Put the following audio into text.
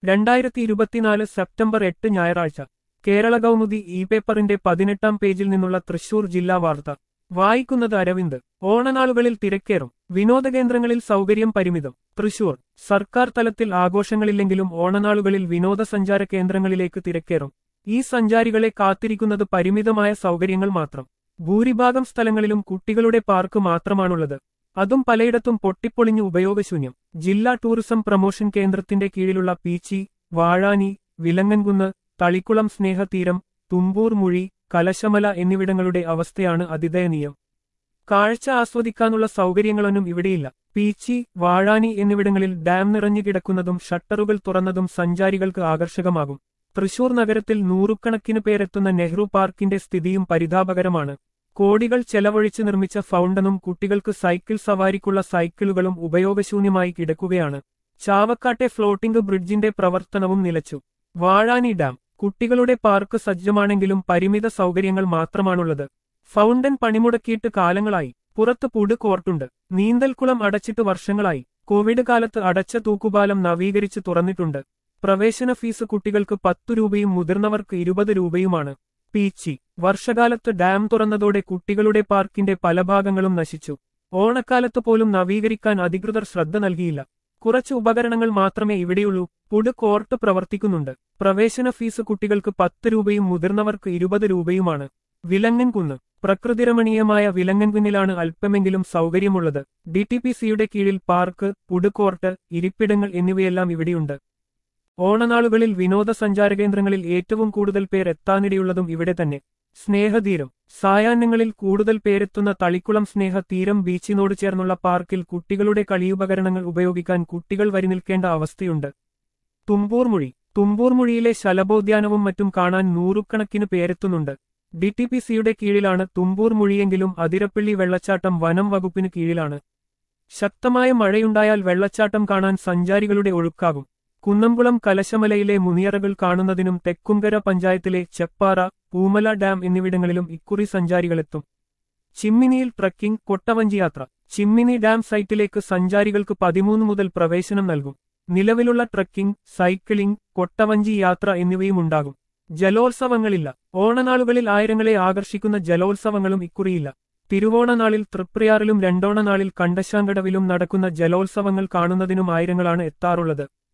രണ്ടായിരത്തി ഇരുപത്തിനാല് സെപ്റ്റംബർ എട്ട് ഞായറാഴ്ച കേരള കൗമുദി ഇ പേപ്പറിന്റെ പതിനെട്ടാം പേജിൽ നിന്നുള്ള തൃശൂർ ജില്ലാ വാർത്ത വായിക്കുന്നത് അരവിന്ദ് ഓണനാളുകളിൽ തിരക്കേറും വിനോദകേന്ദ്രങ്ങളിൽ സൗകര്യം പരിമിതം തൃശൂർ സർക്കാർ തലത്തിൽ ആഘോഷങ്ങളില്ലെങ്കിലും ഓണനാളുകളിൽ വിനോദസഞ്ചാര കേന്ദ്രങ്ങളിലേക്ക് തിരക്കേറും ഈ സഞ്ചാരികളെ കാത്തിരിക്കുന്നത് പരിമിതമായ സൗകര്യങ്ങൾ മാത്രം ഭൂരിഭാഗം സ്ഥലങ്ങളിലും കുട്ടികളുടെ പാർക്ക് മാത്രമാണുള്ളത് അതും പലയിടത്തും പൊട്ടിപ്പൊളിഞ്ഞ് ഉപയോഗശൂന്യം ജില്ലാ ടൂറിസം പ്രമോഷൻ കേന്ദ്രത്തിന്റെ കീഴിലുള്ള പീച്ചി വാഴാനി വിലങ്ങൻകുന്ന് തളിക്കുളം സ്നേഹതീരം തുമ്പൂർ മുഴി കലശമല എന്നിവിടങ്ങളുടെ അവസ്ഥയാണ് അതിദയനീയം കാഴ്ച ആസ്വദിക്കാനുള്ള സൗകര്യങ്ങളൊന്നും ഇവിടെയില്ല പീച്ചി വാഴാനി എന്നിവിടങ്ങളിൽ ഡാം നിറഞ്ഞു കിടക്കുന്നതും ഷട്ടറുകൾ തുറന്നതും സഞ്ചാരികൾക്ക് ആകർഷകമാകും തൃശൂർ നഗരത്തിൽ നൂറുകണക്കിന് പേരെത്തുന്ന നെഹ്റു പാർക്കിന്റെ സ്ഥിതിയും പരിതാപകരമാണ് കോടികൾ ചെലവഴിച്ച് നിർമ്മിച്ച ഫൗണ്ടനും കുട്ടികൾക്ക് സൈക്കിൾ സവാരിക്കുള്ള സൈക്കിളുകളും ഉപയോഗശൂന്യമായി കിടക്കുകയാണ് ചാവക്കാട്ടെ ഫ്ലോട്ടിംഗ് ബ്രിഡ്ജിന്റെ പ്രവർത്തനവും നിലച്ചു വാഴാനി ഡാം കുട്ടികളുടെ പാർക്ക് സജ്ജമാണെങ്കിലും പരിമിത സൗകര്യങ്ങൾ മാത്രമാണുള്ളത് ഫൗണ്ടൻ പണിമുടക്കിയിട്ട് കാലങ്ങളായി പുറത്ത് പുട് കോർട്ടുണ്ട് നീന്തൽക്കുളം അടച്ചിട്ട് വർഷങ്ങളായി കോവിഡ് കാലത്ത് അടച്ച തൂക്കുപാലം നവീകരിച്ച് തുറന്നിട്ടുണ്ട് പ്രവേശന ഫീസ് കുട്ടികൾക്ക് പത്തു രൂപയും മുതിർന്നവർക്ക് ഇരുപത് രൂപയുമാണ് പീച്ചി വർഷകാലത്ത് ഡാം തുറന്നതോടെ കുട്ടികളുടെ പാർക്കിന്റെ പല ഭാഗങ്ങളും നശിച്ചു ഓണക്കാലത്ത് പോലും നവീകരിക്കാൻ അധികൃതർ ശ്രദ്ധ നൽകിയില്ല കുറച്ച് ഉപകരണങ്ങൾ മാത്രമേ ഇവിടെയുള്ളൂ പുട് കോർട്ട് പ്രവർത്തിക്കുന്നുണ്ട് പ്രവേശന ഫീസ് കുട്ടികൾക്ക് പത്ത് രൂപയും മുതിർന്നവർക്ക് ഇരുപത് രൂപയുമാണ് വിലങ്ങൻകുന്ന് പ്രകൃതിരമണീയമായ വിലങ്ങൻകുന്നിലാണ് അല്പമെങ്കിലും സൗകര്യമുള്ളത് ഡി ടി പി സിയുടെ കീഴിൽ പാർക്ക് പുട് കോർട്ട് ഇരിപ്പിടങ്ങൾ എന്നിവയെല്ലാം ഇവിടെയുണ്ട് ഓണനാളുകളിൽ വിനോദസഞ്ചാര കേന്ദ്രങ്ങളിൽ ഏറ്റവും കൂടുതൽ പേർ എത്താനിടയുള്ളതും ഇവിടെ തന്നെ സ്നേഹതീരം സായാഹ്നങ്ങളിൽ കൂടുതൽ പേരെത്തുന്ന തളിക്കുളം സ്നേഹ തീരം ബീച്ചിനോട് ചേർന്നുള്ള പാർക്കിൽ കുട്ടികളുടെ കളിയുപകരണങ്ങൾ ഉപയോഗിക്കാൻ കുട്ടികൾ വരി നിൽക്കേണ്ട അവസ്ഥയുണ്ട് തുമ്പൂർമുഴി തുമ്പൂർമുഴിയിലെ ശലഭോദ്യാനവും മറ്റും കാണാൻ നൂറുകണക്കിന് പേരെത്തുന്നുണ്ട് ഡി ടി പി സിയുടെ കീഴിലാണ് തുമ്പൂർമുഴിയെങ്കിലും അതിരപ്പള്ളി വെള്ളച്ചാട്ടം വനം വകുപ്പിന് കീഴിലാണ് ശക്തമായ മഴയുണ്ടായാൽ വെള്ളച്ചാട്ടം കാണാൻ സഞ്ചാരികളുടെ ഒഴുക്കാകും കുന്നംകുളം കലശമലയിലെ മുനിയറകൾ കാണുന്നതിനും തെക്കുംകര പഞ്ചായത്തിലെ ചെപ്പാറ പൂമല ഡാം എന്നിവിടങ്ങളിലും ഇക്കുറി സഞ്ചാരികളെത്തും ചിമ്മിനിയിൽ ട്രക്കിംഗ് കൊട്ടവഞ്ചി യാത്ര ചിമ്മിനി ഡാം സൈറ്റിലേക്ക് സഞ്ചാരികൾക്ക് പതിമൂന്ന് മുതൽ പ്രവേശനം നൽകും നിലവിലുള്ള ട്രക്കിംഗ് സൈക്ലിംഗ് കൊട്ടവഞ്ചി യാത്ര എന്നിവയും ഉണ്ടാകും ജലോത്സവങ്ങളില്ല ഓണനാളുകളിൽ ആയിരങ്ങളെ ആകർഷിക്കുന്ന ജലോത്സവങ്ങളും ഇക്കുറിയില്ല തിരുവോണനാളിൽ തൃപ്രയാറിലും രണ്ടോണനാളിൽ കണ്ടശാങ്കടവിലും നടക്കുന്ന ജലോത്സവങ്ങൾ കാണുന്നതിനും ആയിരങ്ങളാണ് എത്താറുള്ളത്